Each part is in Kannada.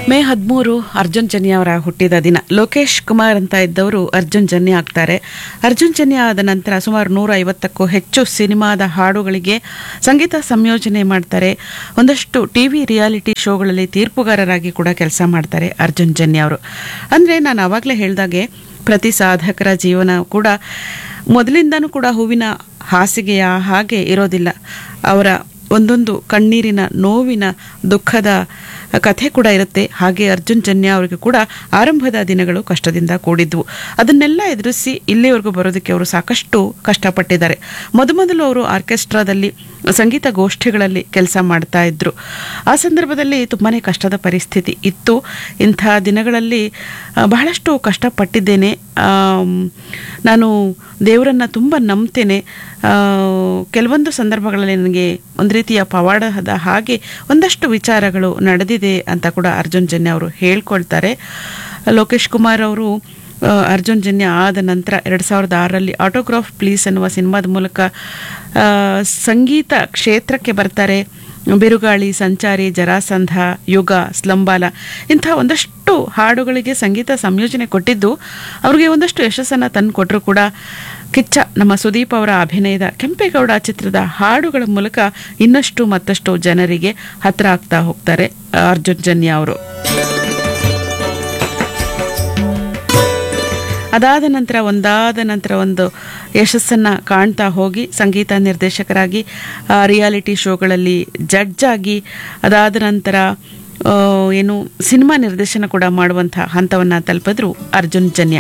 ಮೇ ಹದಿಮೂರು ಅರ್ಜುನ್ ಜನ್ಯ ಅವರ ಹುಟ್ಟಿದ ದಿನ ಲೋಕೇಶ್ ಕುಮಾರ್ ಅಂತ ಇದ್ದವರು ಅರ್ಜುನ್ ಜನ್ಯ ಆಗ್ತಾರೆ ಅರ್ಜುನ್ ಜನ್ಯ ಆದ ನಂತರ ಸುಮಾರು ನೂರ ಐವತ್ತಕ್ಕೂ ಹೆಚ್ಚು ಸಿನಿಮಾದ ಹಾಡುಗಳಿಗೆ ಸಂಗೀತ ಸಂಯೋಜನೆ ಮಾಡ್ತಾರೆ ಒಂದಷ್ಟು ಟಿ ವಿ ರಿಯಾಲಿಟಿ ಶೋಗಳಲ್ಲಿ ತೀರ್ಪುಗಾರರಾಗಿ ಕೂಡ ಕೆಲಸ ಮಾಡ್ತಾರೆ ಅರ್ಜುನ್ ಜನ್ಯ ಅವರು ಅಂದರೆ ನಾನು ಆವಾಗಲೇ ಹೇಳ್ದಾಗೆ ಪ್ರತಿ ಸಾಧಕರ ಜೀವನ ಕೂಡ ಮೊದಲಿಂದನೂ ಕೂಡ ಹೂವಿನ ಹಾಸಿಗೆಯ ಹಾಗೆ ಇರೋದಿಲ್ಲ ಅವರ ಒಂದೊಂದು ಕಣ್ಣೀರಿನ ನೋವಿನ ದುಃಖದ ಕಥೆ ಕೂಡ ಇರುತ್ತೆ ಹಾಗೆ ಅರ್ಜುನ್ ಜನ್ಯ ಅವರಿಗೆ ಕೂಡ ಆರಂಭದ ದಿನಗಳು ಕಷ್ಟದಿಂದ ಕೂಡಿದ್ವು ಅದನ್ನೆಲ್ಲ ಎದುರಿಸಿ ಇಲ್ಲಿವರೆಗೂ ಬರೋದಕ್ಕೆ ಅವರು ಸಾಕಷ್ಟು ಕಷ್ಟಪಟ್ಟಿದ್ದಾರೆ ಮೊದಮೊದಲು ಅವರು ಆರ್ಕೆಸ್ಟ್ರಾದಲ್ಲಿ ಸಂಗೀತ ಗೋಷ್ಠಿಗಳಲ್ಲಿ ಕೆಲಸ ಮಾಡ್ತಾ ಇದ್ರು ಆ ಸಂದರ್ಭದಲ್ಲಿ ತುಂಬಾ ಕಷ್ಟದ ಪರಿಸ್ಥಿತಿ ಇತ್ತು ಇಂಥ ದಿನಗಳಲ್ಲಿ ಆ, ಬಹಳಷ್ಟು ಕಷ್ಟಪಟ್ಟಿದ್ದೇನೆ ಆಮ್, ನಾನು ದೇವರನ್ನ ತುಂಬ ನಂಬ್ತೇನೆ ಆ, ಕೆಲವೊಂದು ಸಂದರ್ಭಗಳಲ್ಲಿ ನನಗೆ ಒಂದು ರೀತಿಯ ಪವಾಡದ ಹಾಗೆ ಒಂದಷ್ಟು ವಿಚಾರಗಳು ನಡೆದಿದೆ ಅಂತ ಕೂಡ ಅರ್ಜುನ್ ಜನ್ಯ ಅವರು ಹೇಳ್ಕೊಳ್ತಾರೆ ಲೋಕೇಶ್ ಕುಮಾರ್ ಅವರು ಆ, ಅರ್ಜುನ್ ಜನ್ಯ ಆದ ನಂತರ ಎರಡು ಸಾವಿರದ ಆರರಲ್ಲಿ ಆಟೋಗ್ರಾಫ್ ಪ್ಲೀಸ್ ಅನ್ನುವ ಸಿನಿಮಾದ ಮೂಲಕ ಆ, ಸಂಗೀತ ಕ್ಷೇತ್ರಕ್ಕೆ ಬರ್ತಾರೆ ಬಿರುಗಾಳಿ ಸಂಚಾರಿ ಜರಾಸಂಧ ಯುಗ ಸ್ಲಂಬಾಲ ಇಂಥ ಒಂದಷ್ಟು ಹಾಡುಗಳಿಗೆ ಸಂಗೀತ ಸಂಯೋಜನೆ ಕೊಟ್ಟಿದ್ದು ಅವ್ರಿಗೆ ಒಂದಷ್ಟು ಯಶಸ್ಸನ್ನು ತಂದು ಕೊಟ್ಟರು ಕೂಡ ಕಿಚ್ಚ ನಮ್ಮ ಸುದೀಪ್ ಅವರ ಅಭಿನಯದ ಕೆಂಪೇಗೌಡ ಚಿತ್ರದ ಹಾಡುಗಳ ಮೂಲಕ ಇನ್ನಷ್ಟು ಮತ್ತಷ್ಟು ಜನರಿಗೆ ಹತ್ರ ಆಗ್ತಾ ಹೋಗ್ತಾರೆ ಅರ್ಜುನ್ ಜನ್ಯ ಅವರು ಅದಾದ ನಂತರ ಒಂದಾದ ನಂತರ ಒಂದು ಯಶಸ್ಸನ್ನು ಕಾಣ್ತಾ ಹೋಗಿ ಸಂಗೀತ ನಿರ್ದೇಶಕರಾಗಿ ಆ, ರಿಯಾಲಿಟಿ ಶೋಗಳಲ್ಲಿ ಜಡ್ಜ್ ಆಗಿ ಅದಾದ ನಂತರ ಆ, ಏನು ಸಿನಿಮಾ ನಿರ್ದೇಶನ ಕೂಡ ಮಾಡುವಂಥ ಹಂತವನ್ನು ತಲುಪಿದ್ರು ಅರ್ಜುನ್ ಜನ್ಯ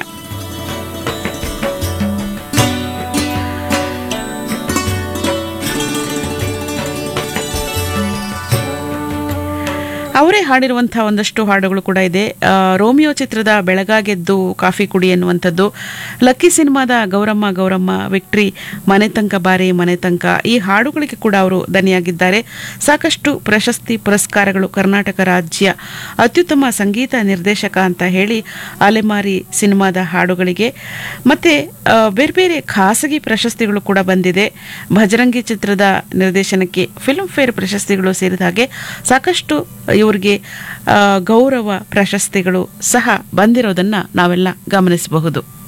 ಅವರೇ ಹಾಡಿರುವಂಥ ಒಂದಷ್ಟು ಹಾಡುಗಳು ಕೂಡ ಇದೆ ಆ, ರೋಮಿಯೋ ಚಿತ್ರದ ಬೆಳಗಾಗೆದ್ದು ಕಾಫಿ ಕುಡಿ ಎನ್ನುವಂಥದ್ದು ಲಕ್ಕಿ ಸಿನಿಮಾದ ಗೌರಮ್ಮ ಗೌರಮ್ಮ ವಿಕ್ಟ್ರಿ ಮನೆ ತನಕ ಬಾರಿ ಮನೆ ತನಕ ಈ ಹಾಡುಗಳಿಗೆ ಕೂಡ ಅವರು ದನಿಯಾಗಿದ್ದಾರೆ ಸಾಕಷ್ಟು ಪ್ರಶಸ್ತಿ ಪುರಸ್ಕಾರಗಳು ಕರ್ನಾಟಕ ರಾಜ್ಯ ಅತ್ಯುತ್ತಮ ಸಂಗೀತ ನಿರ್ದೇಶಕ ಅಂತ ಹೇಳಿ ಅಲೆಮಾರಿ ಸಿನಿಮಾದ ಹಾಡುಗಳಿಗೆ ಮತ್ತೆ ಆ, ಬೇರೆ ಬೇರೆ ಖಾಸಗಿ ಪ್ರಶಸ್ತಿಗಳು ಕೂಡ ಬಂದಿದೆ ಭಜರಂಗಿ ಚಿತ್ರದ ನಿರ್ದೇಶನಕ್ಕೆ ಫಿಲ್ಮ್ ಫೇರ್ ಪ್ರಶಸ್ತಿಗಳು ಸೇರಿದ ಹಾಗೆ ಸಾಕಷ್ಟು ಇವರಿಗೆ ಆ, ಗೌರವ ಪ್ರಶಸ್ತಿಗಳು ಸಹ ಬಂದಿರೋದನ್ನ ನಾವೆಲ್ಲ ಗಮನಿಸಬಹುದು